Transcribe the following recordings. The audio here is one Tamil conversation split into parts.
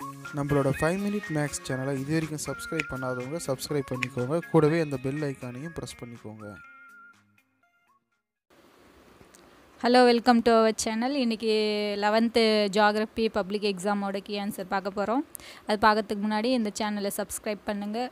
நம்மளோட ஃபைவ் மினிட் மேக்ஸ் சேனலை இது வரைக்கும் சப்ஸ்கிரைப் பண்ணாதவங்க சப்ஸ்கிரைப் பண்ணிக்கோங்க கூடவே அந்த பெல் ஐக்கானையும் ப்ரெஸ் பண்ணிக்கோங்க hello welcome to our channel இன்றைக்கி லெவன்த்து ஜாகிரபி பப்ளிக் எக்ஸாமோட கீ ஆன்சர் பார்க்க போகிறோம் அது பார்க்கறதுக்கு முன்னாடி இந்த சேனலை சப்ஸ்கிரைப் பண்ணுங்கள்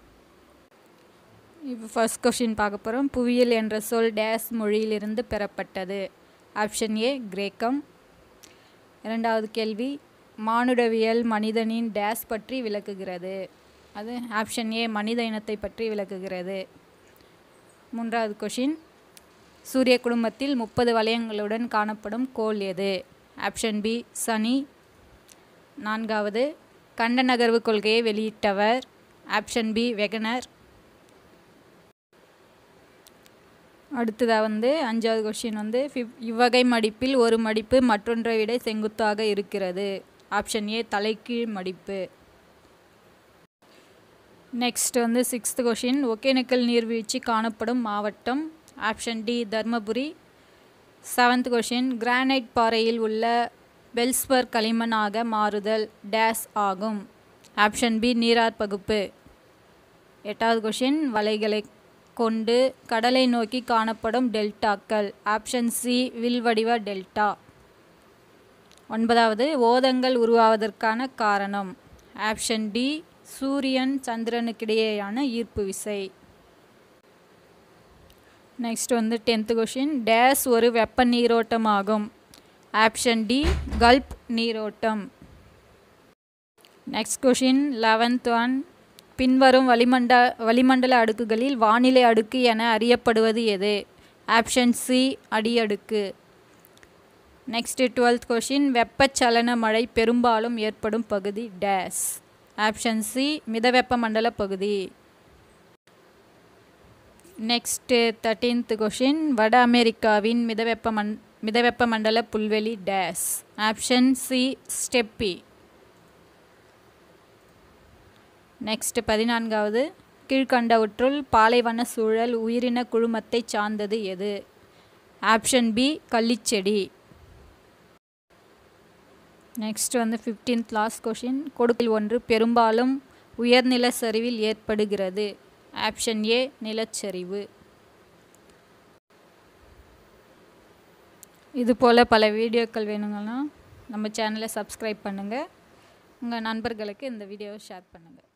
இப்போ ஃபர்ஸ்ட் கொஷின் பார்க்க போகிறோம் புவியியல் என்ற சொல் டேஸ் மொழியிலிருந்து பெறப்பட்டது ஆப்ஷன் ஏ கிரேக்கம் இரண்டாவது கேள்வி மானுடவியல் மனிதனின் டேஸ் பற்றி விளக்குகிறது அது ஆப்ஷன் ஏ மனித இனத்தை பற்றி விளக்குகிறது மூன்றாவது கொஷின் சூரிய குடும்பத்தில் முப்பது வளையங்களுடன் காணப்படும் கோள் எது ஆப்ஷன் பி சனி நான்காவது கண்ட நகர்வு கொள்கையை வெளியிட்டவர் ஆப்ஷன் பி வெகனர் அடுத்ததாக வந்து அஞ்சாவது கொஷின் வந்து ஃபிப் இவ்வகை மடிப்பில் ஒரு மடிப்பு மற்றொன்றை விட செங்குத்தாக இருக்கிறது ஆப்ஷன் ஏ தலைகீழ் மடிப்பு நெக்ஸ்ட் வந்து சிக்ஸ்த் கொஷின் ஒகேனக்கல் நீர்வீழ்ச்சி காணப்படும் மாவட்டம் option D Dharmapuri seventh question granite பாறையில் உள்ள பெல்ஸ்பர் களிமண்ணாக மாறுதல் டேஸ் ஆகும் ஆப்ஷன் பி நீரார் பகுப்பு எட்டாவது கொஷின் வலைகளை கொண்டு கடலை நோக்கி காணப்படும் டெல்டாக்கள் ஆப்ஷன் சி வில்வடிவ டெல்டா ஒன்பதாவது ஓதங்கள் உருவாவதற்கான காரணம் ஆப்ஷன் டி சூரியன் சந்திரனுக்கிடையேயான ஈர்ப்பு விசை நெக்ஸ்ட் வந்து டென்த்து கொஷின் டேஸ் ஒரு வெப்ப நீரோட்டமாகும் ஆப்ஷன் டி கல்ப் நீரோட்டம் நெக்ஸ்ட் கொஷின் லெவன்த் ஒன் பின்வரும் வளிமண்ட வளிமண்டல அடுக்குகளில் வானிலை அடுக்கு என அறியப்படுவது எது ஆப்ஷன் சி அடியடுக்கு நெக்ஸ்ட் டுவெல்த் கொஷின் வெப்பச்சலன மழை பெரும்பாலும் ஏற்படும் பகுதி டேஸ் ஆப்ஷன் சி மிதவெப்ப மண்டல பகுதி நெக்ஸ்ட்டு தேர்ட்டீன்த் கொஷின் வட அமெரிக்காவின் மிதவெப்ப மண் மிதவெப்ப மண்டல புல்வெளி டேஸ் ஆப்ஷன் சி ஸ்டெப்பி நெக்ஸ்ட் பதினான்காவது கீழ்கண்டவற்றுள் பாலைவன சூழல் உயிரின குழுமத்தை சார்ந்தது எது ஆப்ஷன் பி கள்ளிச்செடி நெக்ஸ்ட் வந்து ஃபிஃப்டீன்த் லாஸ்ட் கொஷின் கொடுக்கில் ஒன்று பெரும்பாலும் உயர்நில சரிவில் ஏற்படுகிறது ஆப்ஷன் ஏ நிலச்சரிவு இது போல் பல வீடியோக்கள் வேணுங்கன்னா நம்ம சேனலை சப்ஸ்கிரைப் பண்ணுங்கள் உங்கள் நண்பர்களுக்கு இந்த வீடியோவை ஷேர் பண்ணுங்கள்